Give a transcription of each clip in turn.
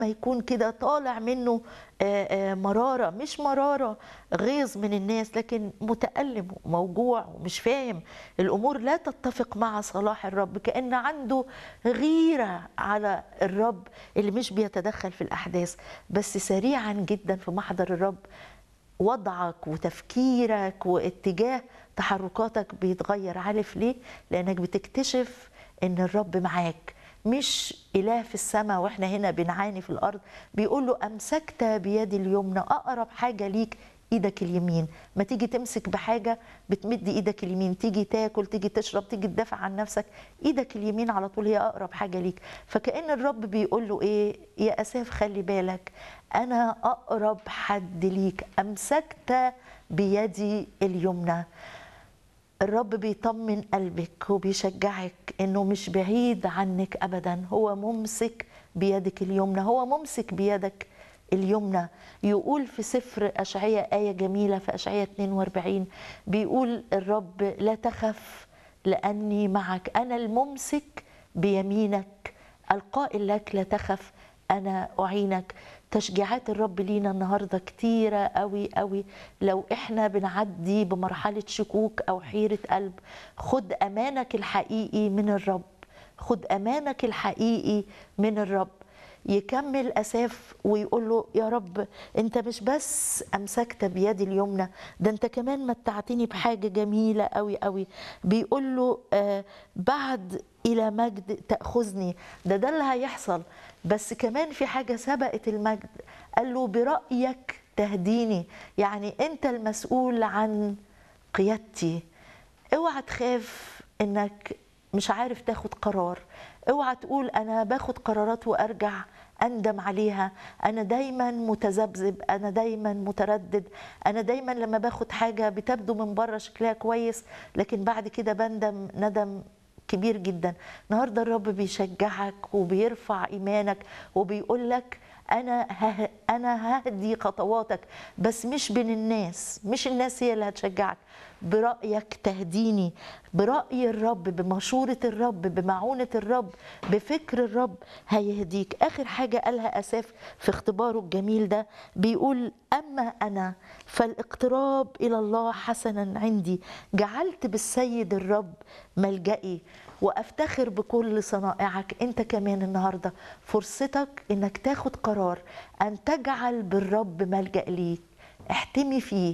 ما يكون كده طالع منه آه، آه، مرارة مش مرارة غيظ من الناس لكن متألم وموجوع ومش فاهم الأمور لا تتفق مع صلاح الرب كأن عنده غيرة على الرب اللي مش بيتدخل في الأحداث بس سريعا جدا في محضر الرب وضعك وتفكيرك واتجاه تحركاتك بيتغير عارف ليه لانك بتكتشف ان الرب معاك مش اله في السماء واحنا هنا بنعاني في الارض بيقول له امسكت بيدي اليمنى اقرب حاجه ليك ايدك اليمين ما تيجي تمسك بحاجه بتمد ايدك اليمين تيجي تاكل تيجي تشرب تيجي تدافع عن نفسك ايدك اليمين على طول هي اقرب حاجه ليك فكأن الرب بيقول له ايه يا اساف خلي بالك انا اقرب حد ليك امسكت بيدي اليمنى الرب بيطمن قلبك وبيشجعك انه مش بعيد عنك ابدا هو ممسك بيدك اليمنى هو ممسك بيدك اليمنى يقول في سفر أشعية آية جميلة في أشعية 42 بيقول الرب لا تخف لأني معك أنا الممسك بيمينك القائل لك لا تخف أنا أعينك تشجيعات الرب لينا النهارده كتيره قوي قوي لو احنا بنعدي بمرحله شكوك او حيره قلب خد امانك الحقيقي من الرب خد امانك الحقيقي من الرب يكمل اساف ويقول له يا رب انت مش بس امسكت بيدي اليمنى ده انت كمان متعتني بحاجه جميله قوي قوي بيقول له آه بعد الى مجد تاخذني ده ده اللي هيحصل بس كمان في حاجه سبقت المجد قال له برايك تهديني يعني انت المسؤول عن قيادتي اوعى تخاف انك مش عارف تاخد قرار اوعى تقول انا باخد قرارات وارجع اندم عليها انا دايما متذبذب انا دايما متردد انا دايما لما باخد حاجه بتبدو من بره شكلها كويس لكن بعد كده بندم ندم كبير جدا النهارده الرب بيشجعك وبيرفع ايمانك وبيقول لك انا ه... انا ههدي خطواتك بس مش بين الناس مش الناس هي اللي هتشجعك برايك تهديني براي الرب بمشوره الرب بمعونه الرب بفكر الرب هيهديك اخر حاجه قالها اساف في اختباره الجميل ده بيقول اما انا فالاقتراب الى الله حسنا عندي جعلت بالسيد الرب ملجئي وافتخر بكل صنائعك انت كمان النهارده فرصتك انك تاخد قرار ان تجعل بالرب ملجا ليك احتمي فيه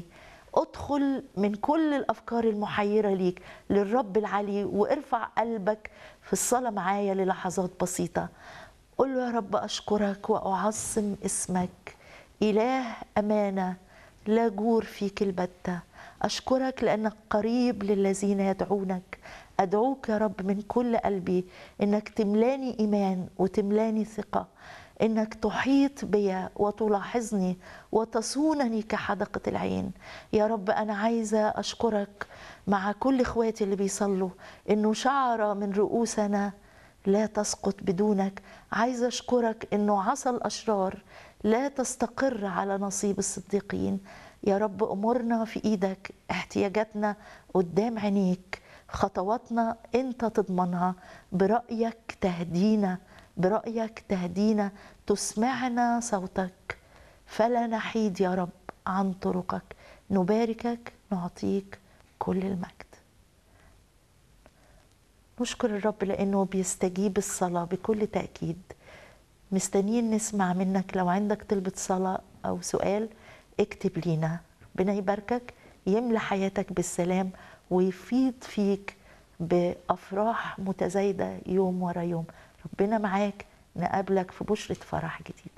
ادخل من كل الافكار المحيره ليك للرب العلي وارفع قلبك في الصلاه معايا للحظات بسيطه قل له يا رب اشكرك واعظم اسمك اله امانه لا جور فيك البته اشكرك لانك قريب للذين يدعونك ادعوك يا رب من كل قلبي انك تملاني ايمان وتملاني ثقه انك تحيط بي وتلاحظني وتصونني كحدقه العين يا رب انا عايزه اشكرك مع كل اخواتي اللي بيصلوا انه شعره من رؤوسنا لا تسقط بدونك عايزه اشكرك انه عصا الاشرار لا تستقر على نصيب الصديقين يا رب امورنا في ايدك احتياجاتنا قدام عينيك خطواتنا انت تضمنها برايك تهدينا برايك تهدينا تسمعنا صوتك فلا نحيد يا رب عن طرقك نباركك نعطيك كل المجد نشكر الرب لانه بيستجيب الصلاه بكل تاكيد مستنيين نسمع منك لو عندك طلبة صلاة أو سؤال اكتب لينا ربنا يباركك يملى حياتك بالسلام ويفيض فيك بأفراح متزايدة يوم ورا يوم ربنا معاك نقابلك في بشرة فرح جديد